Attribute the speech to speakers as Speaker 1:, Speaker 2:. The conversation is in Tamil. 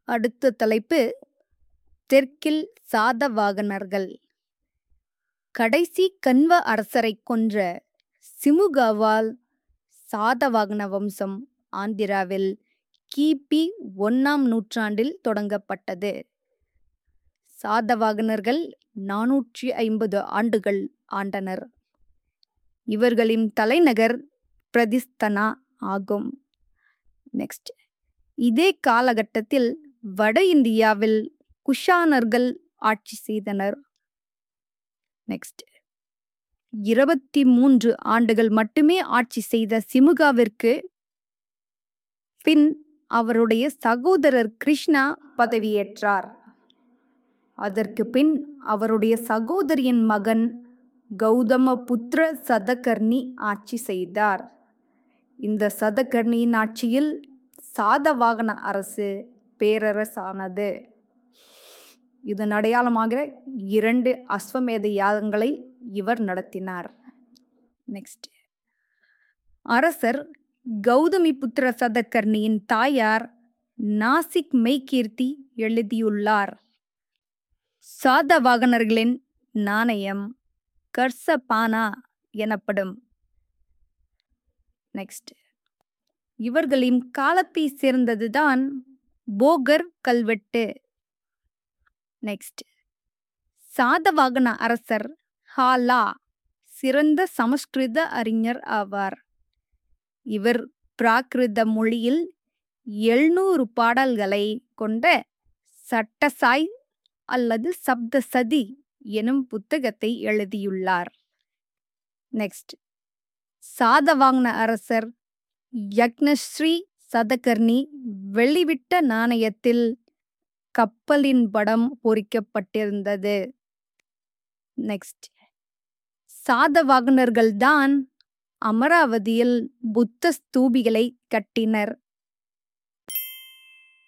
Speaker 1: அடுத்த தலைப்பு தெற்கில் சாதவாகனர்கள் கடைசி கண்வ அரசரைக் கொன்ற சிமுகாவால் சாதவாகன வம்சம் ஆந்திராவில் கிபி ஒன்னாம் நூற்றாண்டில் தொடங்கப்பட்டது சாதவாகனர்கள் நானூற்றி ஐம்பது ஆண்டுகள் ஆண்டனர் இவர்களின் தலைநகர் பிரதிஸ்தனா ஆகும் நெக்ஸ்ட் இதே காலகட்டத்தில் வட இந்தியாவில் குஷானர்கள் ஆட்சி செய்தனர் நெக்ஸ்ட் இருபத்தி மூன்று ஆண்டுகள் மட்டுமே ஆட்சி செய்த சிமுகாவிற்கு பின் அவருடைய சகோதரர் கிருஷ்ணா பதவியேற்றார் அதற்கு பின் அவருடைய சகோதரியின் மகன் கௌதம புத்திர சதகர்ணி ஆட்சி செய்தார் இந்த சதகர்ணியின் ஆட்சியில் சாதவாகன அரசு பேரரசானது இதன் அடையாளமாக இரண்டு அஸ்வமேத யாகங்களை இவர் நடத்தினார் நெக்ஸ்ட் அரசர் கௌதமி புத்திர சதகர்ணியின் தாயார் நாசிக் மெய்கீர்த்தி எழுதியுள்ளார் சாதவாகனர்களின் நாணயம் கர்சபானா எனப்படும் நெக்ஸ்ட் இவர்களின் காலத்தை சேர்ந்ததுதான் போகர் கல்வெட்டு நெக்ஸ்ட் சாதவாகன அரசர் ஹாலா சிறந்த சமஸ்கிருத அறிஞர் ஆவார் இவர் பிராகிருத மொழியில் எழுநூறு பாடல்களை கொண்ட சட்டசாய் அல்லது சப்தசதி எனும் புத்தகத்தை எழுதியுள்ளார் நெக்ஸ்ட் சாதவாகன அரசர் யக்னஸ்ரீ சதகர்ணி வெளிவிட்ட நாணயத்தில் கப்பலின் படம் பொறிக்கப்பட்டிருந்தது நெக்ஸ்ட் சாதவாகனர்கள்தான் அமராவதியில் புத்த ஸ்தூபிகளை கட்டினர்